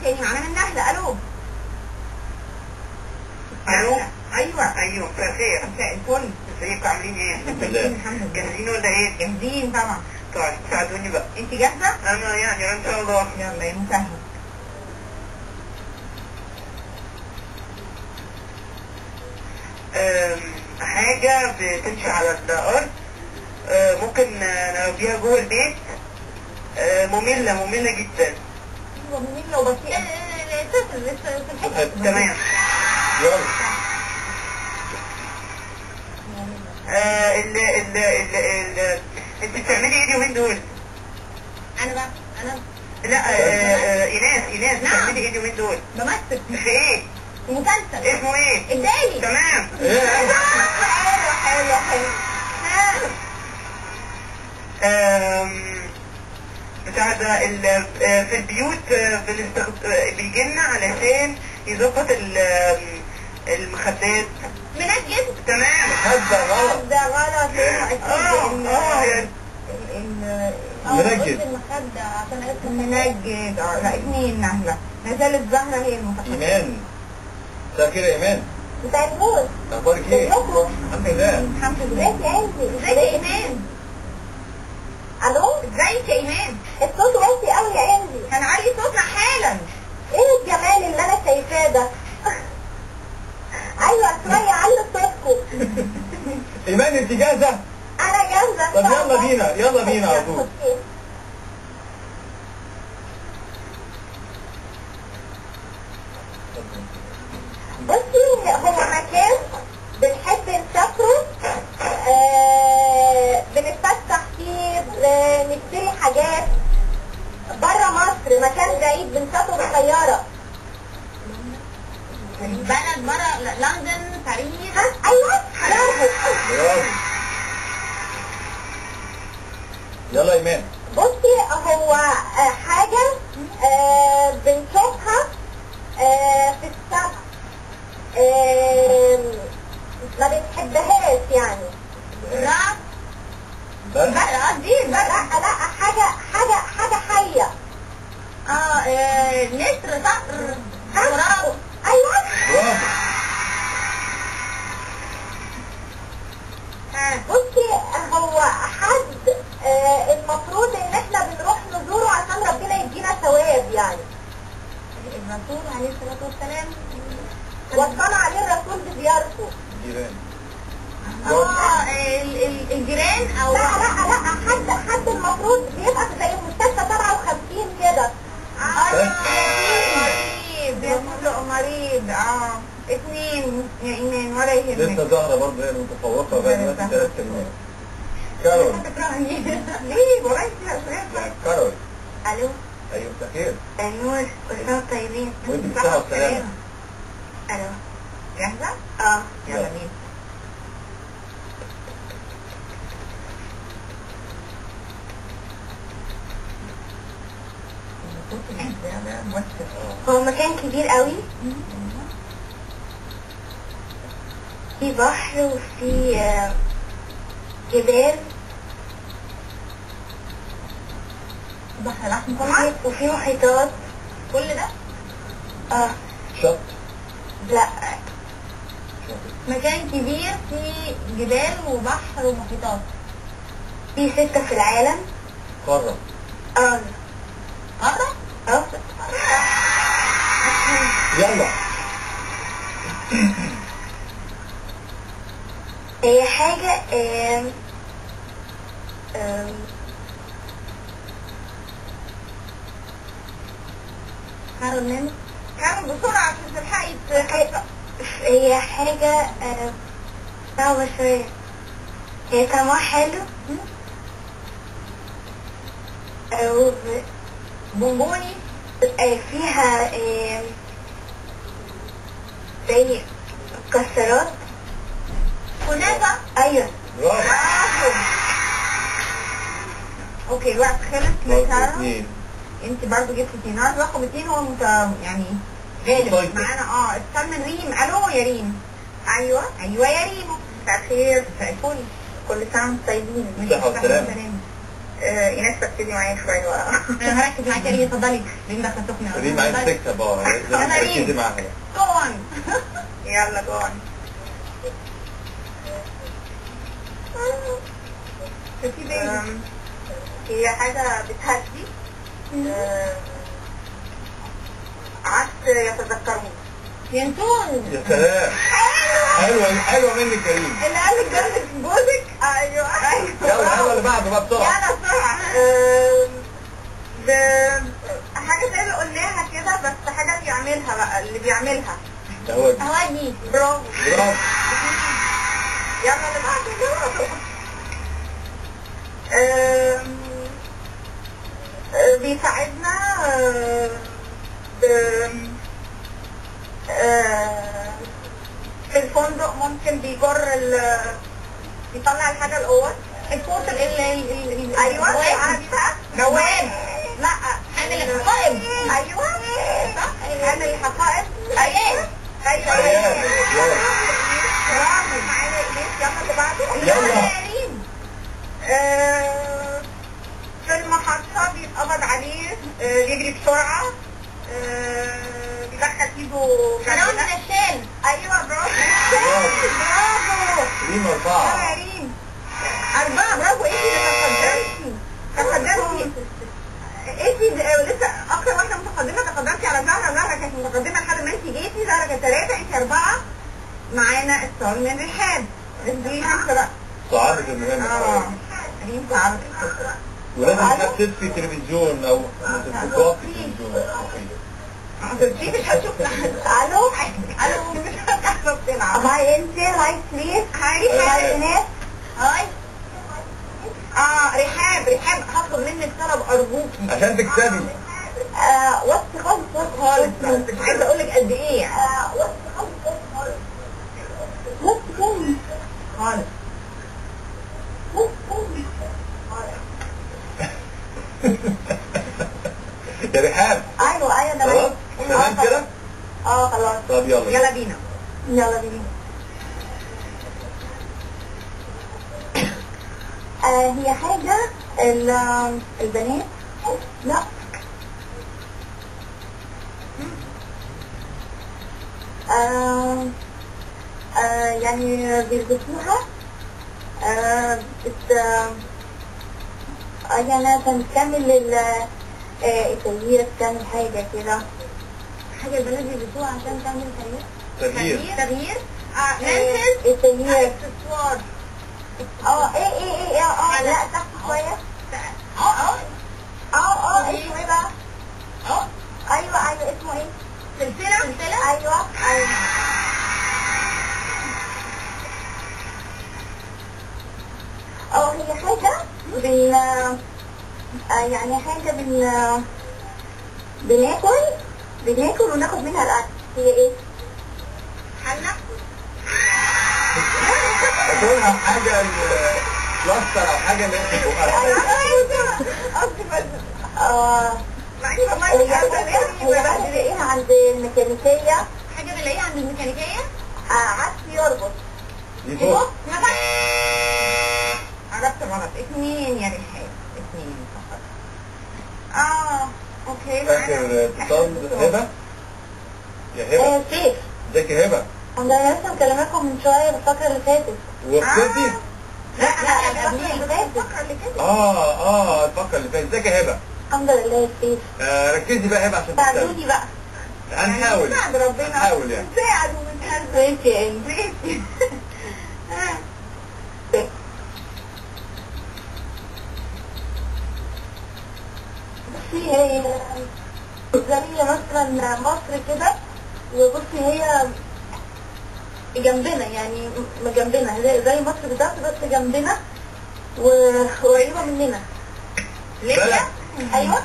تاني معانا من نهلة الو الو ايوه ايوه مساء الخير مساء الفل ازيكم عاملين ايه؟ الحمد لله جاهزين ولا ايه؟ جاهزين طبعا طيب ساعدوني بقى انت جاهزة؟ انا يعني ان شاء الله يلا يا مسهل أم، حاجة بتمشي على الأرض أه، ممكن آه، نربيها جوه البيت أه، مملة مملة جدا ايوه مملة وبطيئة صفر لسه في الحتة تمام يلا آه، ال ال ال ال انت بتعملي ايه اليومين دول؟ انا بقى انا لا آه، آه، ايناس ايناس نعم. بتعملي ايه اليومين دول؟ بمثل في ايه؟ في مسلسل اسمه ايه؟ اداني تمام ايه حلو حلو حلو ها آم، بتاع ده ال- آه، في البيوت آه، بنستخد... آه، بيجيلنا علشان يظبط ال- آم، المخدات منجد تمام هذا غلط ده غلط لانه اكيد اه ال- اه يعني ال ال منجد. المخدة عشان عرفت منجد اه لا اتنين نهلة ما زالت زهرة هي المتقدمة ايمان مساء الخير يا ايمان مساء النور اخبارك ايه؟ ازيكم؟ الحمد لله الحمد لله ازيك يا انزي ازيك يا ايمان الو ازيك يا ايمان الصوت واطي قوي يا انزي هنعلي صوتنا حالا ايه الجمال اللي انا شايفاه ده ايوه شويه علوا صوتكم ايمان انت جاهزه؟ انا جاهزه طب يلا بينا يلا بينا على طول بصي هو مكان بنحب نسافره آه بنتفسح فيه آه، نشتري حاجات بره مصر مكان بعيد بنسافره بالطيارة بلد بره لندن باريس ايوه برافو برافو يلا ايمان بصي هو آه، حاجة آه، بنشوفها آه، في السماء آه، ما بتحبهاش يعني لا بس لا قصدي لا لا لا حاجة حاجة حاجة حية اه آه، نسر صقر غراب ايوه برافو بصي هو حد آه، المفروض ان احنا بنروح نزوره عشان ربنا يدينا ثواب يعني الرسول عليه الصلاة والسلام وصانا عليه الرسول بزيارته جيران اه ال- ال- الجيران او لا لا لا حد حد المفروض بيبقى زي المستشفى 57 كده بس. مريض بيقول مريض اه اثنين يا ايمان ولا يهمك لسه زهرة برضه هي المتفوقة بقى دلوقتي ثلاث كلمات كارول بتكرهني ليه ورايا يا كارول الو ايوه مساء الخير النور كل سنه وانتم طيبين وانت بالصحة والسلامة. الو جاهزه اه يلا يلا. بينا هو مكان كبير قوي في بحر وفي آه، جبال بحر الأحمر طبعا وفي محيطات كل ده؟ اه شط لا شط مكان كبير فيه جبال وبحر ومحيطات في ستة في العالم قارة اه قارة؟ اه يلا هي حاجة آم، آم، كارولين كارول بسرعة عشان تلحقي ت- هي حاجة آم، صعبة شوية هي طعمها حلو أو بونبوني آه، فيها آم، زي مكسرات كنافة ايوه برافو اوكي الوقت خلص برضه لسارة اثنين انت برضو جبت دينار رقم اتنين هو مت... يعني غالب مسيطر. معانا اه استنى ريم الو يا ريم ايوه ايوه يا ريم مساء الخير مساء الفل كل سنه وانتم طيبين بالصحة والسلامة. آه، ايناس ركزي معايا شويه بقى انا هركز معاكي يا ريم اتفضلي ريم داخله سخنه ريم عايز تكسب اه لازم أنا ريم. تركزي معاها جو اون يلا جون شوفي بيبي أم، هي حاجة بتهدي أم، عكس يتذكرون ينسون يا سلام حلوه حلوه منك يا ريم اللي قال لك جوزك جوزك ايوه يلا يلا اللي بعده بقى بسرعه يلا بسرعه أم، ب- حاجة زي اللي قلناها كده بس حاجة بيعملها بقى اللي بيعملها ده هو هواجي برافو برافو يلا اللي بعده أم، أه، بيساعدنا أه، ب- أه، في الفندق ممكن بيجر ال بيطلع الحاجة الأول الفوت ال ال ال أيوة الجواب. عارفة جواب لا حامل الحقائب. أيوة صح حامل الحقائب أيوة. أيوة أيوة. برافو معانا إيناس يلا اللي بعده يلا. يا ريم آه، في المحطة بيتقبض عليه آه، يجري بسرعة آه، بيدخل ايده حرام جنبنا. من الشال ايوه برافو برافو. برافو ريم يلا اربعه يا ريم أربعة برافو انتي اللي تقدمتي تقدمتي انتي د- لسه أكتر واحدة متقدمة تقدمتي على زهرة زهرة كانت متقدمة لحد ما انتي جيتي زهرة كانت ثلاثة انتي أربعة معانا الصور من رحاب دي خمسة بقى صعبت المهم اه ريم تعرف ولازم حد تطفي تلفزيون او توطي تلفزيون دي مش هتشوفنا الو الو مش هتحصل تلعب هاي انت هاي بليز هاي هاي هاي ايناس هاي اه رحاب رحاب هطلب منك طلب ارجوكي عشان تكسبي آه، وطي خالص وطي خالص مش عايزه اقول لك قد ايه آه، وطي خالص وطي خالص وطي خالص خالص وطي خالص يا رحاب ايوه ايوه ده خلاص بقى. تمام آه، كده اه خلاص طب يلا يلا بينا يلا بينا آه هي حاجة ال- البنات لا آه آه يعني بيلبسوها آه بت آه يعني عشان تكمل ال آه التغيير تعمل حاجة كده حاجة البنات بيلبسوها عشان تعمل تغيير تغيير تغيير اه منتل التغيير اكسسوار اه ايه ايه ايه اه اه لا تحت شوية اه اه اه اه اسمه ايه بقى؟ اه ايوه ايوه اسمه ايه؟ سلسله سلسله ايوه ايوه اه هي حاجة بن آه يعني حاجة بن بناكل بناكل وناخد منها الأكل هي ايه؟ حنه تقولها حاجه بلاستر او حاجه اللي انت بقها قصدي بس اه مع اني والله هي مش عارفه حاجة ليه هي حاجة بنلاقيها عند الميكانيكية حاجه بنلاقيها عند الميكانيكيه آه عكس يربط دي فوق عرفت غلط اثنين يا رحاب اثنين فقط اه اوكي فاكر اتصال هبه يا هبه آه سيف ازيك يا هبه انا لسه مكلماكم من شوية الفترة اللي فاتت وفكرتي لا لا، لا قبل اللي فاتت. الفقره اللي فاتت اه اه الفقره اللي فاتت ازيك يا هبه الحمد لله يا سيف آه ركزي بقى يا هبه عشان تكسبي ساعدوني بقى هنحاول نساعد ربنا هنحاول يعني نساعد ونتهزم ماشي يا إنجي. ماشي آه. بصي هي زي مثلا مصر كده وبصي هي جنبنا يعني م- جنبنا زي, زي مصر بالظبط بس جنبنا و- وقريبة مننا ليبيا بلد. ايوه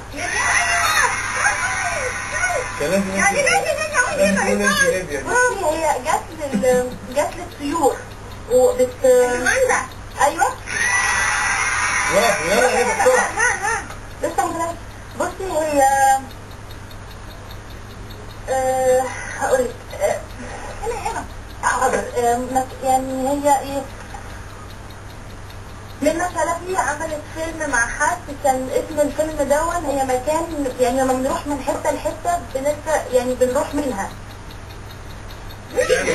كان لازم يعني انت لازم نرجع لازم ونجيب تقولي انت ليبيا دي بصي هي جت لل جت للطيور وبت الماندا ايوه برافو يلا يا هبه بسرعه ها ها لسه مغلقة بصي هي أه هقول لك أه هنا هنا حاضر أه مك- يعني هي ايه منى شلبي عملت فيلم مع حد كان اسم الفيلم دون هي مكان يعني لما بنروح من حته لحته بنبقى يعني بنروح منها يعني